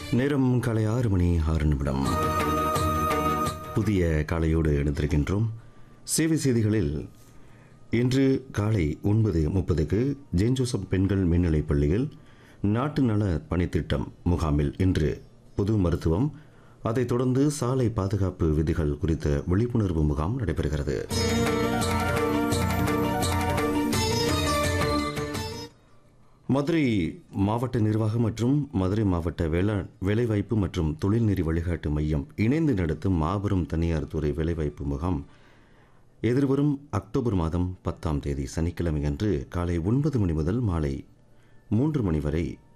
நேரம் காலை ஆறு மணி ஆறு நிமிடம் புதிய காலையோடு இணைந்திருக்கின்றோம் சேவை செய்திகளில் இன்று காலை ஒன்பது முப்பதுக்கு ஜெயின் ஜோசப் பெண்கள் மேல்நிலைப் பள்ளியில் நாட்டு நல பணித்திட்டம் முகாமில் இன்று பொது மருத்துவம் அதைத் தொடர்ந்து சாலை பாதுகாப்பு விதிகள் குறித்த விழிப்புணர்வு முகாம் நடைபெறுகிறது மதுரை மாவட்ட நிர்வாகம் மற்றும் மதுரை மாவட்ட வேளாண் வேலைவாய்ப்பு மற்றும் தொழில்நெறி வழிகாட்டு மையம் இணைந்து நடத்தும் மாபெரும் தனியார் துறை வேலைவாய்ப்பு முகாம் எதிர்வரும் அக்டோபர் மாதம் பத்தாம் தேதி சனிக்கிழமை அன்று காலை ஒன்பது மணி முதல் மாலை மூன்று மணி வரை